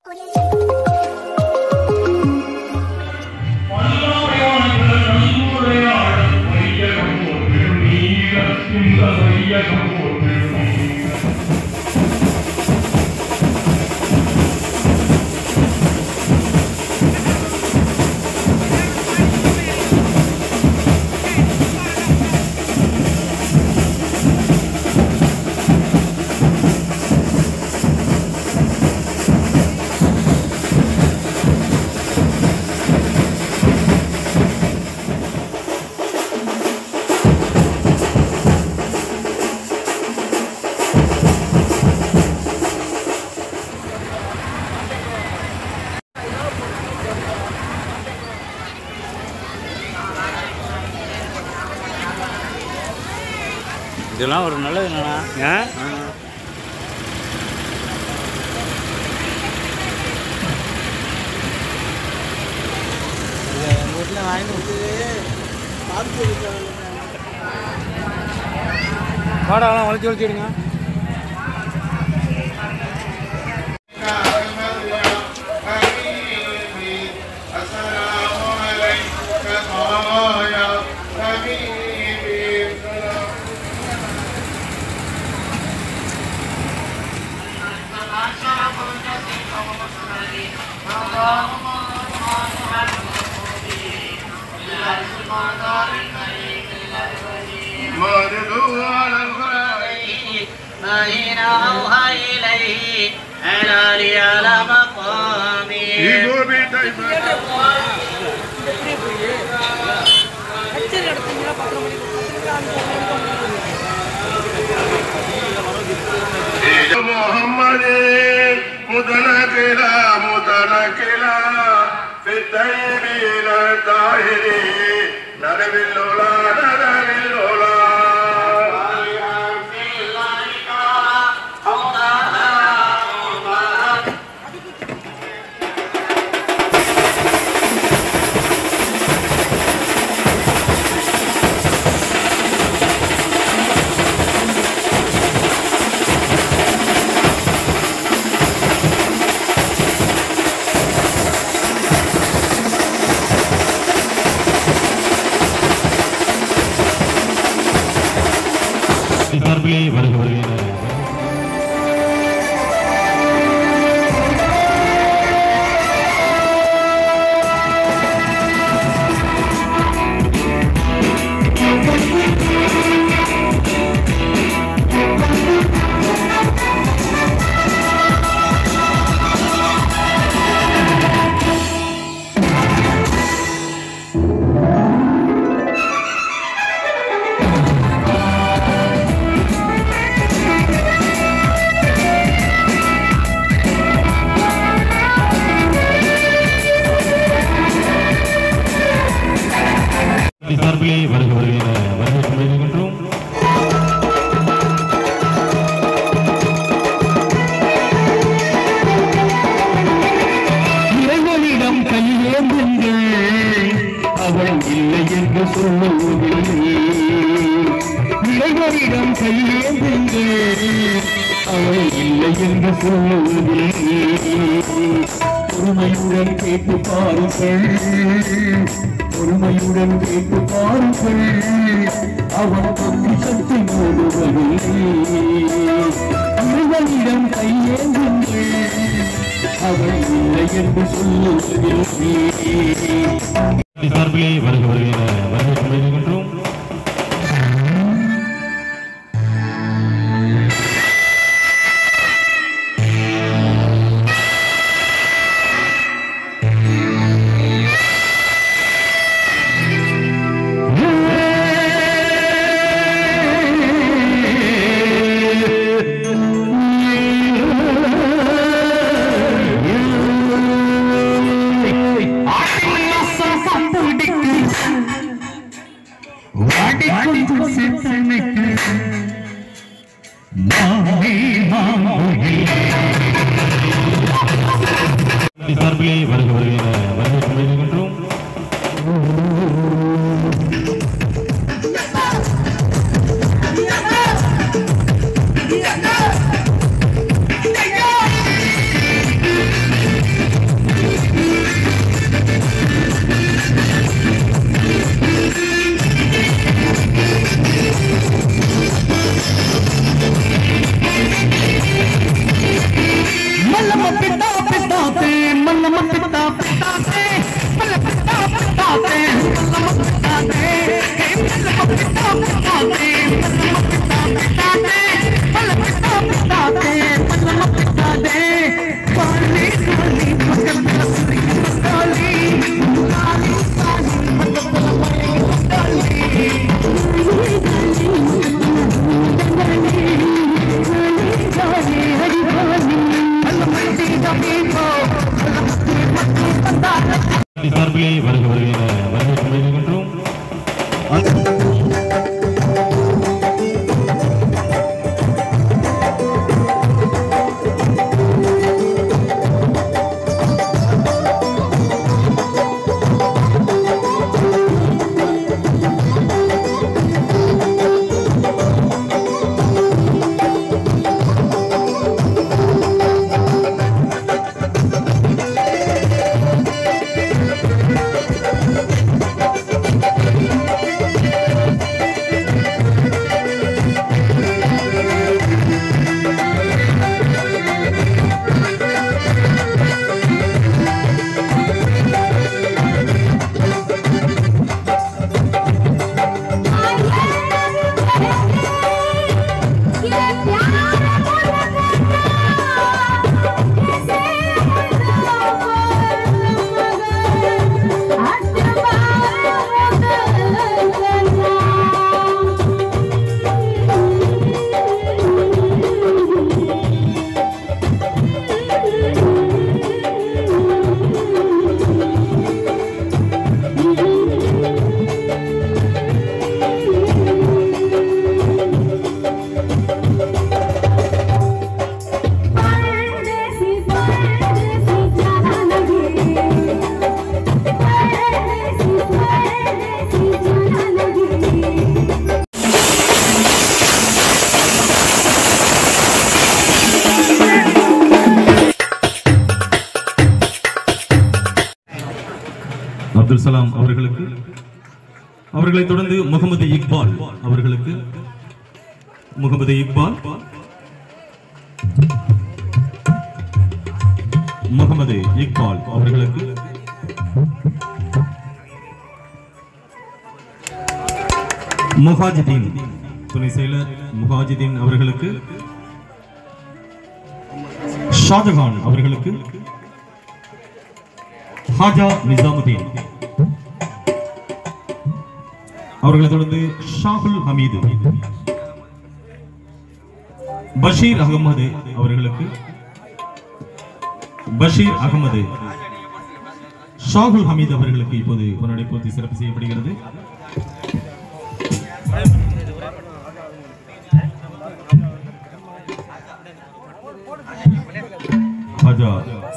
இதெல்லாம் ஒரு நல்லது என்னண்ணா ஏன் வாடாலாம் வளைச்சி வளைச்சிடுங்க ما حين أوحى إليه على لي على مقامي محمد متنكلا متنكلا في الطيبين الطاهرين نرمي اللولا نرمي اللولا சார்பிலே வருக வருகின்றனர் சார்பிலே வருக வருகின்றனர் வரவேற்று வருகின்றோம் இறைவனிடம் கையேந்துங்கள் அவள் இல்லை என்று சொல்லுவதில்லை இறைவனிடம் கையேந்துங்கள் அவள் இல்லை என்று சொல்லுவதில்லை பொறுமையுடன் கேட்டு பாருங்கள் பொறுமையுடன் கேட்டு பாருங்கள் அவன் பக்தி சக்தி மோதுவதில்லை இறைவனிடம் கையேந்துங்கள் அவள் இல்லை என்று சொல்லுவதில்லை சார்பிலே வருக வருகின்றனர் வரவேற்று வருகின்றோம் சார்பிலே வருக வருகின்றனர் வரவேற்று வருகின்றோம் Yeah. சார்பிலே வருக வருக என வரவேற்று வருகின்றோம் அப்துல் சலாம் அவர்களுக்கு அவர்களைத் தொடர்ந்து முகமது இக்பால் அவர்களுக்கு முகமது இக்பால் முகமது இக்பால் அவர்களுக்கு முஹாஜிதீன் துணை செயலர் முஹாஜிதீன் அவர்களுக்கு ஷாஜகான் அவர்களுக்கு ஹாஜா நிசாமுதீன் அவர்களைத் தொடர்ந்து ஷாகுல் ஹமீது பஷீர் அகமது அவர்களுக்கு பஷீர் அகமது ஷாகுல் ஹமீத் அவர்களுக்கு இப்போது பொன்னாடை போர்த்தி சிறப்பு செய்யப்படுகிறது ஹாஜா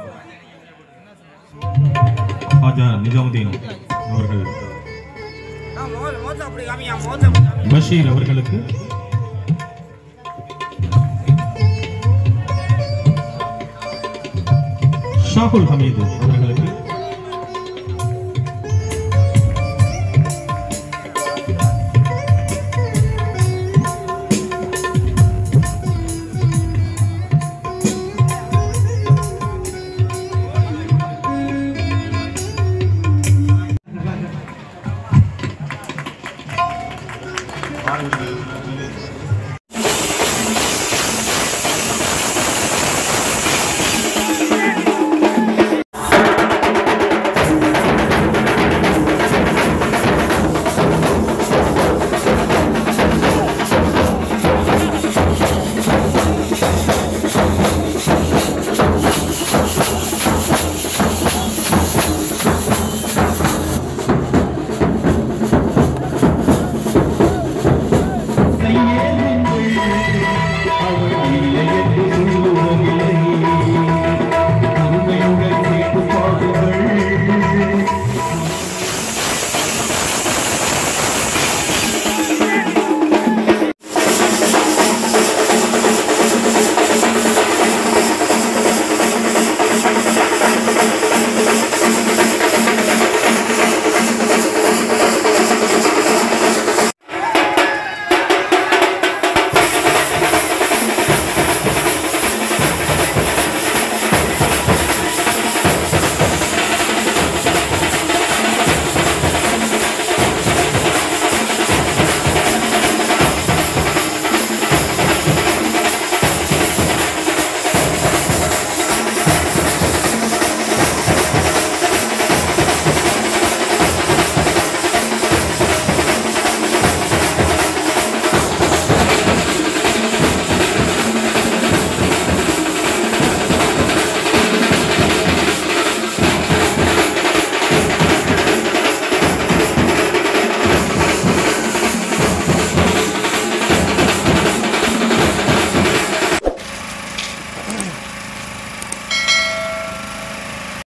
ஹாஜா நிஜாமுதீன் அவர்கள் பஷீர் அவர்களுக்கு ஷாகுல் ஹமீது அவர்கள்